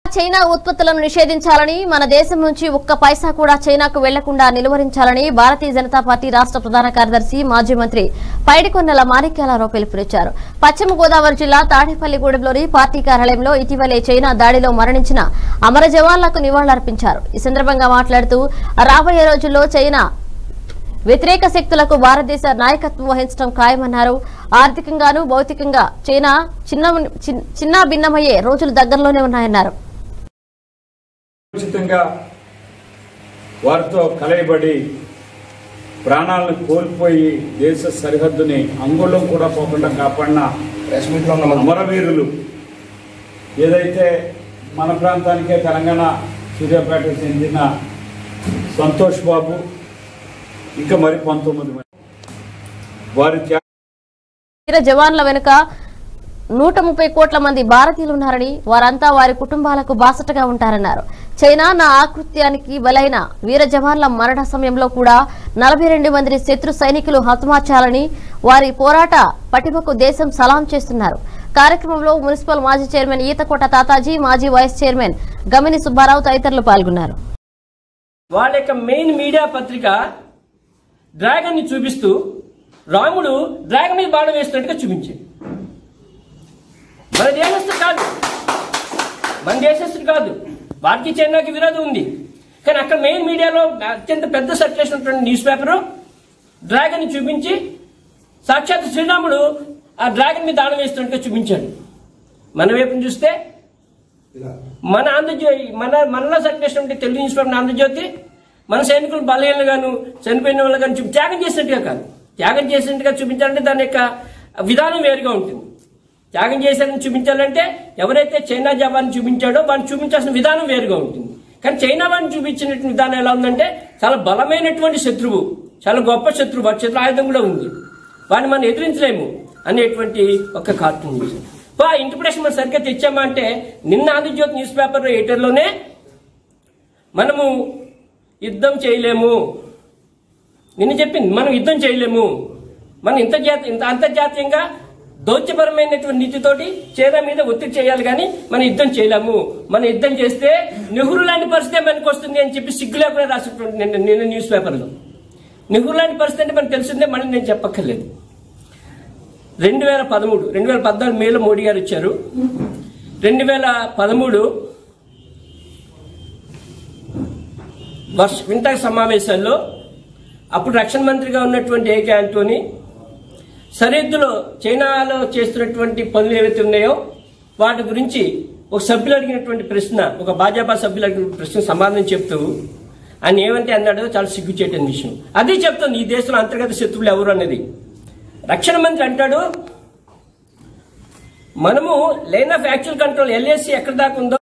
China ఉత్పత్తులను నిషేధించాలని మన దేశం నుంచి ఒక్క పైసా కూడా చైనాకు వెళ్లకుండా నిలువరించాలని భారతీయ జనతా పార్టీ రాష్ట్ర ప్రధాన కార్యదర్శి మాజీ మంత్రి పైడికొన్నెల మాణిక్యాలరావు పిలుపునిచ్చారు పశ్చిమ గోదావరి జిల్లా తాడేపల్లిగూడెంలోని పార్టీ కార్యాలయంలో ఇటీవలే చైనా దాడిలో మరణించిన అమర జవాన్లకు నివాళులర్పించారు ఈ సందర్భంగా మాట్లాడుతూ రాబోయే రోజుల్లో చైనా వ్యతిరేక శక్తులకు భారతదేశ నాయకత్వం వహించడం ఖాయమన్నారు ఆర్థికంగానూ భౌతికంగా చైనా చిన్న చిన్న భిన్నమయ్యే రోజులు దగ్గరలోనే ఉన్నాయన్నారు ఉచితంగా వారితో కలయబడి ప్రాణాలను కోల్పోయి దేశ సరిహద్దుని అంగుళం కూడా పోకుండా కాపాడిన ప్రెస్ మీట్లో ఉన్న మంది అమరవీరులు ఏదైతే మన ప్రాంతానికే తెలంగాణ సూర్యాపేటకు చెందిన సంతోష్ బాబు ఇంకా మరి పంతొమ్మిది మంది వారి త్యాగ వీర జవాన్ల వెనుక నూట ముప్పై కోట్ల మంది భారతీయులు ఉన్నారని వారంతా వారి కుటుంబాలకు బాసటగా ఉంటారన్నారు చైనా నా ఆకృత్యానికి బలైన వీర జవాన్ల మరణ సమయంలో కూడా నలభై రెండు మంది శత్రు సైనికులు హతమార్చాలని వారి పోరాట పటిమకు దేశం సలాం చేస్తున్నారు కార్యక్రమంలో మున్సిపల్ మాజీ చైర్మన్ ఈతకోట తాతాజీ మాజీ వైస్ చైర్మన్ గమిని సుబ్బారావు తదితరులు పాల్గొన్నారు వాళ్ళ యొక్క మెయిన్ మీడియా పత్రిక డ్రాగన్ ని చూపిస్తూ రాముడు డ్రాగన్ మీద బాణం వేస్తున్నట్టుగా చూపించింది మన దేశస్తుడు కాదు మన దేశస్తుడు కాదు భారతీయ చైనాకి విరోధం ఉంది కానీ అక్కడ మెయిన్ మీడియాలో అత్యంత పెద్ద సర్క్యులేషన్ ఉన్నటువంటి న్యూస్ పేపర్ డ్రాగన్ ని చూపించి సాక్షాత్ శ్రీరాముడు ఆ డ్రాగన్ మీద దానం వేస్తున్నట్టుగా చూపించాడు మన వైపుని చూస్తే మన ఆంధ్రజ్యోతి మన మనలో సర్క్యులేషన్ ఉంటే తెలుగు న్యూస్ పేపర్ ఆంధ్రజ్యోతి మన సైనికులు బలహీనగాను చనిపోయిన వాళ్ళు కానీ చూపి త్యాగం చేసినట్టుగా కాదు త్యాగం చేసినట్టుగా చూపించాలంటే దాని యొక్క విధానం వేరుగా ఉంటుంది త్యాగం చేశారని చూపించాలంటే ఎవరైతే చైనా జవాన్ని చూపించాడో వాడిని చూపించాల్సిన విధానం వేరుగా ఉంటుంది కానీ చైనా వాడిని చూపించినటువంటి విధానం ఎలా ఉందంటే చాలా బలమైనటువంటి శత్రువు చాలా గొప్ప శత్రువు వాడి చేతిలో ఆయుధం కూడా ఉంది వాడిని మనం ఎదిరించలేము అనేటువంటి ఒక కార్టూన్ న్యూస్ ఆ ఇంటర్ప్రిటేషన్ మనం సరిగ్గా తెచ్చామా అంటే నిన్న ఆంధ్రజ్యోతి న్యూస్ పేపర్ ఎడిటర్లోనే మనము యుద్ధం చేయలేము నిన్న చెప్పింది మనం యుద్ధం చేయలేము మనం ఇంత జాతి ఇంత అంతర్జాతీయంగా దౌత్యపరమైనటువంటి నీతితోటి చైనా మీద ఒత్తిడి చేయాలి కానీ మనం యుద్ధం చేయలేము మనం యుద్ధం చేస్తే నెహ్రూ లాంటి పరిస్థితి మనకు వస్తుంది అని చెప్పి సిగ్గు లేకుండా రాసినటువంటి నిన్న నిన్న న్యూస్ పేపర్లో నెహ్రూ లాంటి పరిస్థితి అంటే మనకు తెలిసిందే మళ్ళీ నేను చెప్పక్కర్లేదు రెండు వేల పదమూడు రెండు వేల పద్నాలుగు మేలో మోడీ గారు ఇచ్చారు రెండు వేల పదమూడు వర్ష వింటర్ సమావేశాల్లో అప్పుడు రక్షణ మంత్రిగా ఉన్నటువంటి ఏకే ఆంటోనీ సరిహద్దులో చైనాలో చేస్తున్నటువంటి పనులు ఏవైతే ఉన్నాయో వాటి గురించి ఒక సభ్యులు అడిగినటువంటి ప్రశ్న ఒక భాజపా సభ్యులు అడిగిన ప్రశ్న సమాధానం చెప్తూ ఆయన ఏమంటే అన్నాడో చాలా సిగ్గుచేటని విషయం అది చెప్తుంది ఈ దేశంలో అంతర్గత శత్రువులు ఎవరు అనేది రక్షణ మంత్రి అంటాడు మనము line of actual control LAC ఎక్కడ దాకా ఉందో